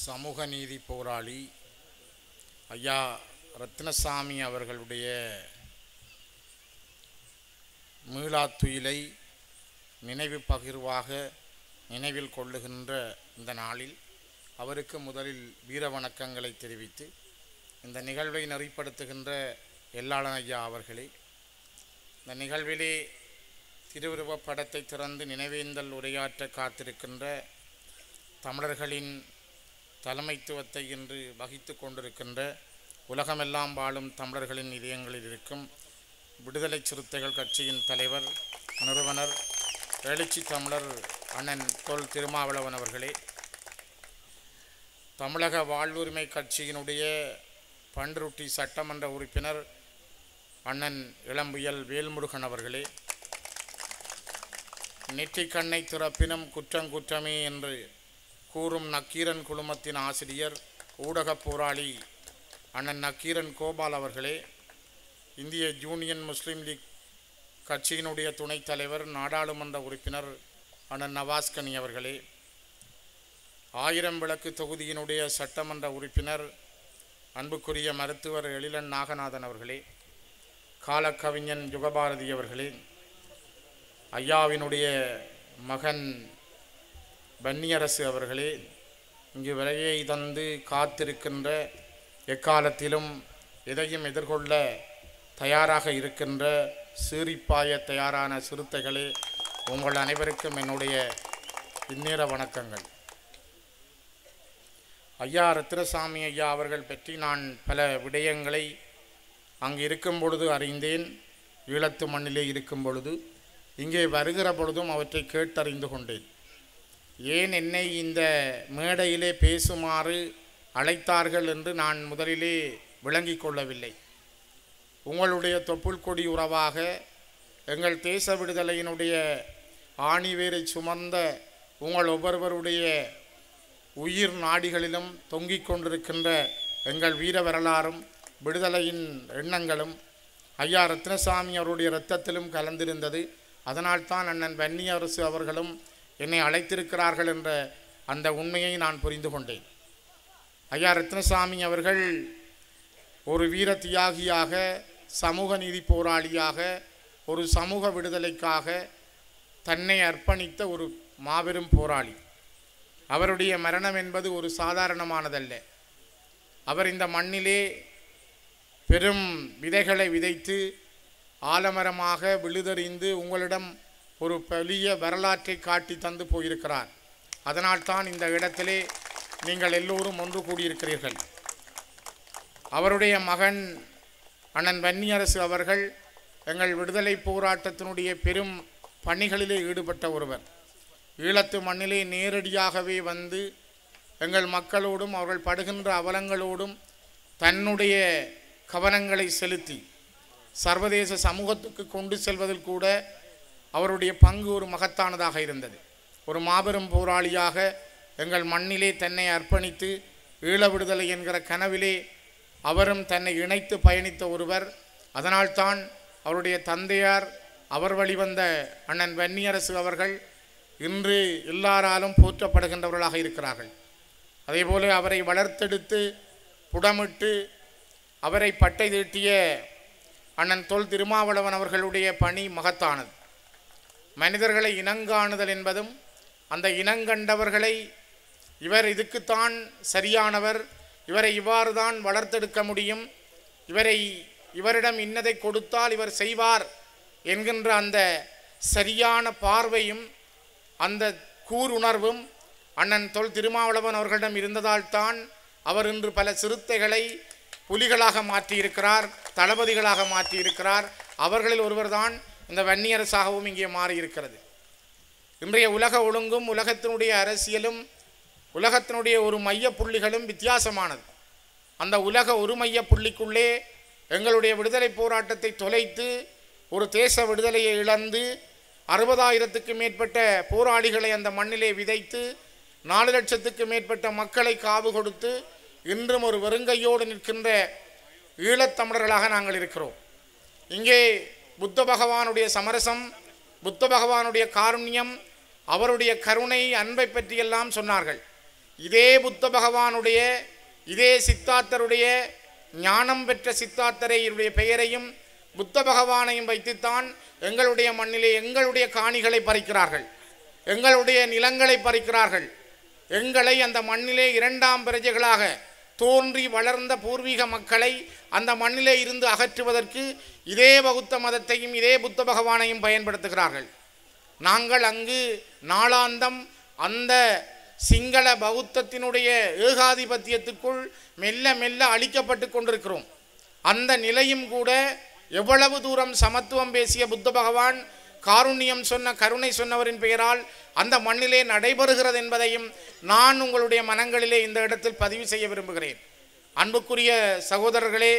சமூக நீதி போராளி ஐயா ரத்னசாமி அவர்களுடைய மீளாத்துயிலை நினைவு பகிர்வாக நினைவில் கொள்ளுகின்ற இந்த நாளில் அவருக்கு முதலில் வீர வணக்கங்களை தெரிவித்து இந்த நிகழ்வை நெறிப்படுத்துகின்ற எல்லாளன் ஐயா அவர்களே இந்த நிகழ்விலே திருவுருவப் படத்தை திறந்து நினைவேந்தல் உரையாற்ற காத்திருக்கின்ற தமிழர்களின் தலைமைத்துவத்தை இன்று வகித்து கொண்டிருக்கின்ற உலகமெல்லாம் வாழும் தமிழர்களின் இதயங்களில் இருக்கும் விடுதலை சிறுத்தைகள் கட்சியின் தலைவர் நிறுவனர் எழுச்சி தமிழர் அண்ணன் தொல் திருமாவளவன் அவர்களே தமிழக வாழ்வுரிமை கட்சியினுடைய பன்ருட்டி சட்டமன்ற உறுப்பினர் அண்ணன் இளம்புயல் வேல்முருகன் அவர்களே நெற்றிக்கண்ணை திறப்பினும் குற்றம் குற்றமே என்று கூறும் நக்கீரன் குழுமத்தின் ஆசிரியர் ஊடகப் போராளி அண்ணன் நக்கீரன் கோபால் அவர்களே இந்திய யூனியன் முஸ்லீம் லீக் கட்சியினுடைய துணைத் தலைவர் நாடாளுமன்ற உறுப்பினர் அண்ணன் நவாஸ்கனி அவர்களே ஆயிரம் விளக்கு தொகுதியினுடைய சட்டமன்ற உறுப்பினர் அன்புக்குரிய மருத்துவர் எழிலன் நாகநாதன் அவர்களே காலக்கவிஞன் யுகபாரதி அவர்களே ஐயாவினுடைய மகன் வன்னியரசு அவர்களே இங்கு விலையை தந்து காத்திருக்கின்ற எக்காலத்திலும் எதையும் எதிர்கொள்ள தயாராக இருக்கின்ற சீறிப்பாய தயாரான சிறுத்தைகளே உங்கள் அனைவருக்கும் என்னுடைய இந்நேர வணக்கங்கள் ஐயா ரத்தினசாமி ஐயா அவர்கள் பற்றி நான் பல விடயங்களை அங்கு இருக்கும் பொழுது அறிந்தேன் ஈழத்து மண்ணிலே இருக்கும் பொழுது இங்கே வருகிற பொழுதும் அவற்றை கேட்டறிந்து கொண்டேன் ஏன் என்னை இந்த மேடையிலே பேசுமாறு அழைத்தார்கள் என்று நான் முதலிலே விளங்கிக் கொள்ளவில்லை உங்களுடைய தொப்புள் கொடி உறவாக எங்கள் தேச விடுதலையினுடைய ஆணிவேரை சுமந்த உங்கள் ஒவ்வொருவருடைய உயிர் நாடிகளிலும் தொங்கிக் கொண்டிருக்கின்ற எங்கள் வீர வரலாறும் விடுதலையின் எண்ணங்களும் ஐயா ரத்னசாமி அவருடைய இரத்தத்திலும் கலந்திருந்தது அதனால்தான் அண்ணன் வன்னி அரசு அவர்களும் என்னை அழைத்திருக்கிறார்கள் என்ற அந்த உண்மையை நான் புரிந்து கொண்டேன் ஐயா ரத்னசாமி அவர்கள் ஒரு வீர தியாகியாக சமூக நீதி போராளியாக ஒரு சமூக விடுதலைக்காக தன்னை அர்ப்பணித்த ஒரு மாபெரும் போராளி அவருடைய மரணம் என்பது ஒரு சாதாரணமானதல்ல அவர் இந்த மண்ணிலே பெரும் விதைகளை விதைத்து ஆலமரமாக விழுதறிந்து உங்களிடம் ஒரு பெரிய வரலாற்றை காட்டி தந்து போயிருக்கிறார் அதனால்தான் இந்த இடத்திலே நீங்கள் எல்லோரும் ஒன்று கூடியிருக்கிறீர்கள் அவருடைய மகன் அண்ணன் வன்னியரசு அவர்கள் எங்கள் விடுதலை போராட்டத்தினுடைய பெரும் பணிகளிலே ஈடுபட்ட ஒருவர் ஈழத்து மண்ணிலே நேரடியாகவே வந்து எங்கள் மக்களோடும் அவர்கள் படுகின்ற அவலங்களோடும் தன்னுடைய கவனங்களை செலுத்தி சர்வதேச சமூகத்துக்கு கொண்டு செல்வதில் கூட அவருடைய பங்கு ஒரு மகத்தானதாக இருந்தது ஒரு மாபெரும் போராளியாக எங்கள் மண்ணிலே தன்னை அர்ப்பணித்து ஈழ விடுதலை என்கிற கனவிலே அவரும் தன்னை இணைத்து பயணித்த ஒருவர் அதனால்தான் அவருடைய தந்தையார் அவர் வழிவந்த அண்ணன் வன்னியரசு அவர்கள் இன்று எல்லாராலும் போற்றப்படுகின்றவர்களாக இருக்கிறார்கள் அதேபோல அவரை வளர்த்தெடுத்து புடமிட்டு அவரை பட்டை தீட்டிய அண்ணன் தொல் திருமாவளவன் அவர்களுடைய பணி மகத்தானது மனிதர்களை இனங்காணுதல் என்பதும் அந்த இனங்கண்டவர்களை இவர் இதுக்குத்தான் சரியானவர் இவரை இவ்வாறு தான் வளர்த்தெடுக்க முடியும் இவரை இவரிடம் இன்னதை கொடுத்தால் இவர் செய்வார் என்கின்ற அந்த சரியான பார்வையும் அந்த கூருணர்வும் அண்ணன் தொல் திருமாவளவன் அவர்களிடம் இருந்ததால் தான் அவர் இன்று பல சிறுத்தைகளை புலிகளாக மாற்றியிருக்கிறார் தளபதிகளாக மாற்றியிருக்கிறார் அவர்களில் ஒருவர்தான் இந்த வன்னியரசாகவும் இங்கே மாறியிருக்கிறது இன்றைய உலக ஒழுங்கும் உலகத்தினுடைய அரசியலும் உலகத்தினுடைய ஒரு மைய புள்ளிகளும் வித்தியாசமானது அந்த உலக ஒரு மைய புள்ளிக்குள்ளே எங்களுடைய விடுதலை போராட்டத்தை தொலைத்து ஒரு தேச விடுதலையை இழந்து அறுபதாயிரத்துக்கு மேற்பட்ட போராளிகளை அந்த மண்ணிலே விதைத்து நாலு லட்சத்துக்கு மேற்பட்ட மக்களை காவு கொடுத்து இன்றும் ஒரு வெறுங்கையோடு நிற்கின்ற ஈழத்தமிழர்களாக நாங்கள் இருக்கிறோம் இங்கே புத்த பகவானுடைய சமரசம் புத்த பகவானுடைய காருண்யம் அவருடைய கருணை அன்பை பற்றியெல்லாம் சொன்னார்கள் இதே புத்த பகவானுடைய இதே சித்தார்த்தருடைய ஞானம் பெற்ற சித்தார்த்தரையுடைய பெயரையும் புத்த பகவானையும் வைத்துத்தான் எங்களுடைய மண்ணிலே எங்களுடைய காணிகளை பறிக்கிறார்கள் எங்களுடைய நிலங்களை பறிக்கிறார்கள் எங்களை அந்த மண்ணிலே இரண்டாம் பிரஜைகளாக தோன்றி வளர்ந்த பூர்வீக மக்களை அந்த மண்ணிலே இருந்து அகற்றுவதற்கு இதே பௌத்த மதத்தையும் இதே புத்த பகவானையும் பயன்படுத்துகிறார்கள் நாங்கள் அங்கு நாளாந்தம் அந்த சிங்கள பௌத்தத்தினுடைய ஏகாதிபத்தியத்துக்குள் மெல்ல மெல்ல அழிக்கப்பட்டு கொண்டிருக்கிறோம் அந்த நிலையும் கூட எவ்வளவு தூரம் சமத்துவம் பேசிய புத்த பகவான் காருண்யம் சொன்ன கருணை சொன்னவரின் பெயரால் அந்த மண்ணிலே நடைபெறுகிறது என்பதையும் நான் உங்களுடைய மனங்களிலே இந்த இடத்தில் பதிவு செய்ய விரும்புகிறேன் அன்புக்குரிய சகோதரர்களே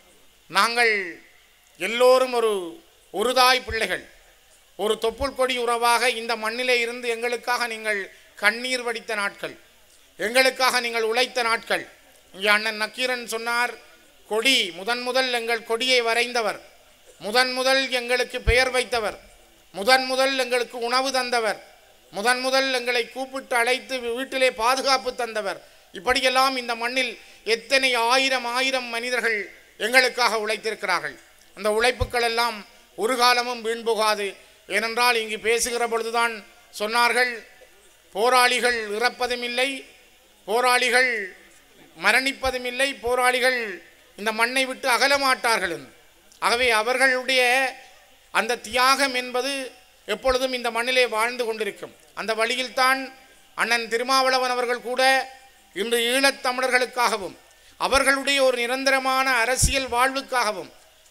நாங்கள் எல்லோரும் ஒரு ஒரு தாய் பிள்ளைகள் ஒரு தொப்புள் கொடி உறவாக இந்த மண்ணிலே இருந்து எங்களுக்காக நீங்கள் கண்ணீர் வடித்த நாட்கள் எங்களுக்காக நீங்கள் உழைத்த நாட்கள் இங்கே அண்ணன் நக்கீரன் சொன்னார் கொடி முதன் முதல் எங்கள் கொடியை வரைந்தவர் முதன் முதல் எங்களுக்கு பெயர் வைத்தவர் முதன் முதல் எங்களுக்கு உணவு தந்தவர் முதன் முதல் எங்களை கூப்பிட்டு அழைத்து வீட்டிலே பாதுகாப்பு தந்தவர் இப்படியெல்லாம் இந்த மண்ணில் எத்தனை ஆயிரம் ஆயிரம் மனிதர்கள் எங்களுக்காக உழைத்திருக்கிறார்கள் அந்த உழைப்புக்கள் எல்லாம் ஒரு காலமும் வீண் போகாது ஏனென்றால் இங்கு பேசுகிற பொழுதுதான் சொன்னார்கள் போராளிகள் இறப்பதும் இல்லை போராளிகள் மரணிப்பதும் இல்லை போராளிகள் இந்த மண்ணை விட்டு அகல மாட்டார்கள் என்று. ஆகவே அவர்களுடைய அந்த தியாகம் என்பது எப்பொழுதும் இந்த மண்ணிலே வாழ்ந்து கொண்டிருக்கும் அந்த வழியில்தான் அண்ணன் திருமாவளவன் அவர்கள் கூட இன்று ஈழத்தமிழர்களுக்காகவும் அவர்களுடைய ஒரு நிரந்தரமான அரசியல் வாழ்வுக்காகவும்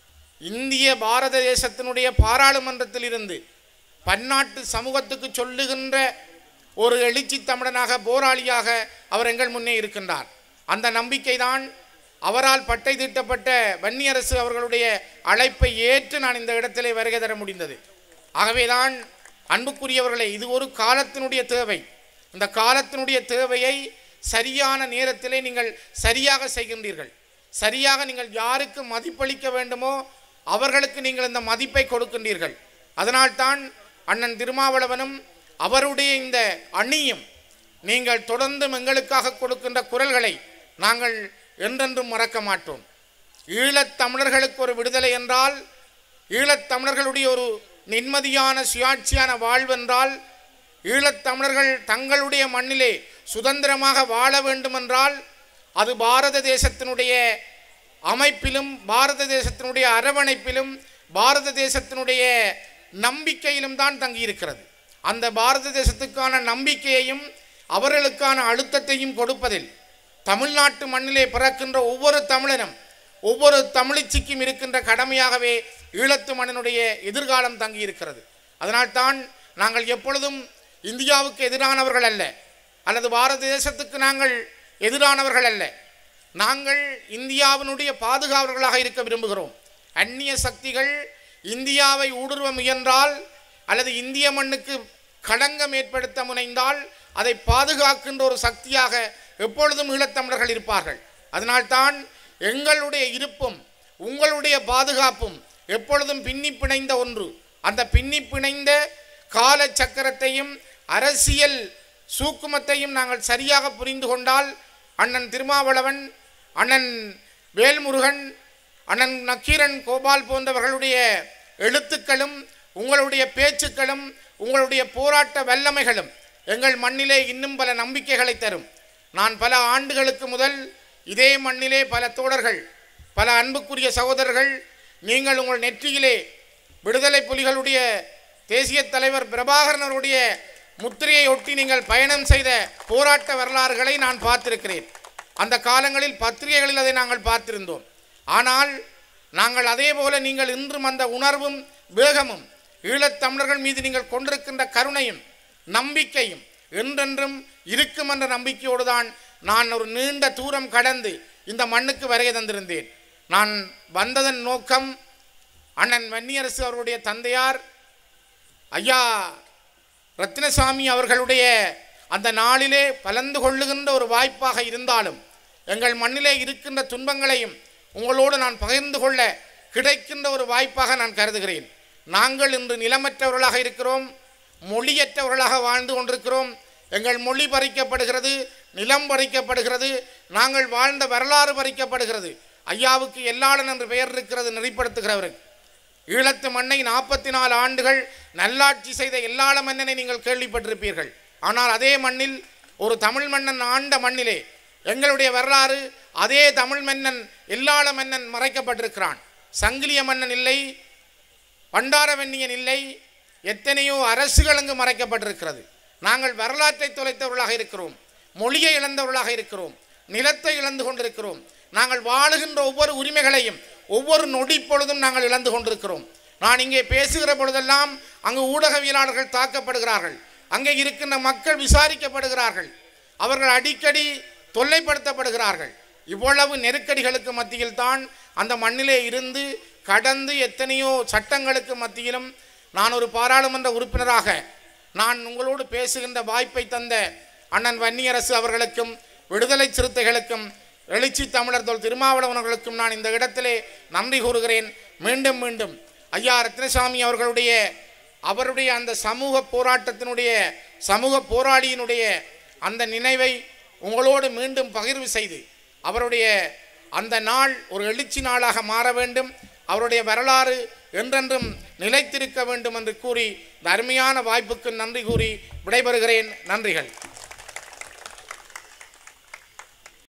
இந்திய பாரத தேசத்தினுடைய பாராளுமன்றத்தில் இருந்து பன்னாட்டு சமூகத்துக்கு சொல்லுகின்ற ஒரு எழுச்சி தமிழனாக போராளியாக அவர் எங்கள் முன்னே இருக்கின்றார் அந்த நம்பிக்கைதான் அவரால் பட்டை தீட்டப்பட்ட வன்னியரசு அவர்களுடைய அழைப்பை ஏற்று நான் இந்த இடத்திலே வருகை தர முடிந்தது ஆகவேதான் அன்புக்குரியவர்களே இது ஒரு காலத்தினுடைய தேவை இந்த காலத்தினுடைய தேவையை சரியான நேரத்திலே நீங்கள் சரியாக செய்கின்றீர்கள் சரியாக நீங்கள் யாருக்கு மதிப்பளிக்க வேண்டுமோ அவர்களுக்கு நீங்கள் இந்த மதிப்பை கொடுக்கின்றீர்கள் அதனால்தான் அண்ணன் திருமாவளவனும் அவருடைய இந்த அணியும் நீங்கள் தொடர்ந்தும் எங்களுக்காக கொடுக்கின்ற குரல்களை நாங்கள் என்றென்றும் மறக்க மாட்டோம் ஈழத் தமிழர்களுக்கு ஒரு விடுதலை என்றால் ஈழத் தமிழர்களுடைய ஒரு நிம்மதியான சுயாட்சியான வாழ்வென்றால் ஈழத் தமிழர்கள் தங்களுடைய மண்ணிலே சுதந்திரமாக வாழ வேண்டுமென்றால் அது பாரத தேசத்தினுடைய அமைப்பிலும் பாரத தேசத்தினுடைய அரவணைப்பிலும் பாரத தேசத்தினுடைய நம்பிக்கையிலும் தான் தங்கியிருக்கிறது அந்த பாரத தேசத்துக்கான நம்பிக்கையையும் அவர்களுக்கான அழுத்தத்தையும் கொடுப்பதில் தமிழ்நாட்டு மண்ணிலே பிறக்கின்ற ஒவ்வொரு தமிழனும் ஒவ்வொரு தமிழிச்சிக்கும் இருக்கின்ற கடமையாகவே ஈழத்து மண்ணினுடைய எதிர்காலம் தங்கியிருக்கிறது அதனால்தான் நாங்கள் எப்பொழுதும் இந்தியாவுக்கு எதிரானவர்கள் அல்ல அல்லது பாரத தேசத்துக்கு நாங்கள் எதிரானவர்கள் அல்ல நாங்கள் இந்தியாவினுடைய பாதுகாவலர்களாக இருக்க விரும்புகிறோம் அந்நிய சக்திகள் இந்தியாவை ஊடுருவ முயன்றால் அல்லது இந்திய மண்ணுக்கு களங்கம் ஏற்படுத்த முனைந்தால் அதை பாதுகாக்கின்ற ஒரு சக்தியாக எப்பொழுதும் ஈழத்தமிழர்கள் இருப்பார்கள் அதனால்தான் எங்களுடைய இருப்பும் உங்களுடைய பாதுகாப்பும் எப்பொழுதும் பின்னி பிணைந்த ஒன்று அந்த பின்னி பிணைந்த கால சக்கரத்தையும் அரசியல் சூக்குமத்தையும் நாங்கள் சரியாக புரிந்து கொண்டால் அண்ணன் திருமாவளவன் அண்ணன் வேல்முருகன் அண்ணன் நக்கீரன் கோபால் போன்றவர்களுடைய எழுத்துக்களும் உங்களுடைய பேச்சுக்களும் உங்களுடைய போராட்ட வல்லமைகளும் எங்கள் மண்ணிலே இன்னும் பல நம்பிக்கைகளை தரும் நான் பல ஆண்டுகளுக்கு முதல் இதே மண்ணிலே பல தோழர்கள் பல அன்புக்குரிய சகோதரர்கள் நீங்கள் உங்கள் நெற்றியிலே விடுதலை புலிகளுடைய தேசிய தலைவர் பிரபாகரனருடைய முத்திரையை ஒட்டி நீங்கள் பயணம் செய்த போராட்ட வரலாறுகளை நான் பார்த்திருக்கிறேன் அந்த காலங்களில் பத்திரிகைகளில் அதை நாங்கள் பார்த்திருந்தோம் ஆனால் நாங்கள் அதே போல நீங்கள் இன்றும் அந்த உணர்வும் வேகமும் ஈழத்தமிழர்கள் மீது நீங்கள் கொண்டிருக்கின்ற கருணையும் நம்பிக்கையும் என்றென்றும் இருக்கும் என்ற நம்பிக்கையோடு தான் நான் ஒரு நீண்ட தூரம் கடந்து இந்த மண்ணுக்கு வருகை தந்திருந்தேன் நான் வந்ததன் நோக்கம் அண்ணன் வன்னியரசு அவருடைய தந்தையார் ஐயா ரத்தினசாமி அவர்களுடைய அந்த நாளிலே கலந்து கொள்ளுகின்ற ஒரு வாய்ப்பாக இருந்தாலும் எங்கள் மண்ணிலே இருக்கின்ற துன்பங்களையும் உங்களோடு நான் பகிர்ந்து கொள்ள கிடைக்கின்ற ஒரு வாய்ப்பாக நான் கருதுகிறேன் நாங்கள் இன்று நிலமற்றவர்களாக இருக்கிறோம் மொழியற்றவர்களாக வாழ்ந்து கொண்டிருக்கிறோம் எங்கள் மொழி பறிக்கப்படுகிறது நிலம் பறிக்கப்படுகிறது நாங்கள் வாழ்ந்த வரலாறு பறிக்கப்படுகிறது ஐயாவுக்கு எல்லாளன் என்று பெயர் இருக்கிறது நெறிப்படுத்துகிறவருக்கு ஈழத்து மண்ணை நாற்பத்தி நாலு ஆண்டுகள் நல்லாட்சி செய்த எல்லாள மன்னனை நீங்கள் கேள்விப்பட்டிருப்பீர்கள் ஆனால் அதே மண்ணில் ஒரு தமிழ் மன்னன் ஆண்ட மண்ணிலே எங்களுடைய வரலாறு அதே தமிழ் மன்னன் எல்லாள மன்னன் மறைக்கப்பட்டிருக்கிறான் சங்கிலிய மன்னன் இல்லை பண்டாரவன்னியன் இல்லை எத்தனையோ அரசுகள் அங்கு மறைக்கப்பட்டிருக்கிறது நாங்கள் வரலாற்றை தொலைத்தவர்களாக இருக்கிறோம் மொழியை இழந்தவர்களாக இருக்கிறோம் நிலத்தை இழந்து கொண்டிருக்கிறோம் நாங்கள் வாழுகின்ற ஒவ்வொரு உரிமைகளையும் ஒவ்வொரு நொடி பொழுதும் நாங்கள் இழந்து கொண்டிருக்கிறோம் நான் இங்கே பேசுகிற பொழுதெல்லாம் அங்கு ஊடகவியலாளர்கள் தாக்கப்படுகிறார்கள் அங்கே இருக்கின்ற மக்கள் விசாரிக்கப்படுகிறார்கள் அவர்கள் அடிக்கடி தொல்லைப்படுத்தப்படுகிறார்கள் இவ்வளவு நெருக்கடிகளுக்கு மத்தியில் தான் அந்த மண்ணிலே இருந்து கடந்து எத்தனையோ சட்டங்களுக்கு மத்தியிலும் நான் ஒரு பாராளுமன்ற உறுப்பினராக நான் உங்களோடு பேசுகின்ற வாய்ப்பை தந்த அண்ணன் வன்னியரசு அவர்களுக்கும் விடுதலை சிறுத்தைகளுக்கும் எழுச்சி தமிழர் தொல் திருமாவளவனர்களுக்கும் நான் இந்த இடத்திலே நன்றி கூறுகிறேன் மீண்டும் மீண்டும் ஐயா ரத்னசாமி அவர்களுடைய அவருடைய அந்த சமூக போராட்டத்தினுடைய சமூக போராளியினுடைய அந்த நினைவை உங்களோடு மீண்டும் பகிர்வு செய்து அவருடைய அந்த நாள் ஒரு எழுச்சி நாளாக மாற வேண்டும் அவருடைய வரலாறு என்றென்றும் நிலைத்திருக்க வேண்டும் என்று கூறி இந்த அருமையான வாய்ப்புக்கு நன்றி கூறி விடைபெறுகிறேன் நன்றிகள்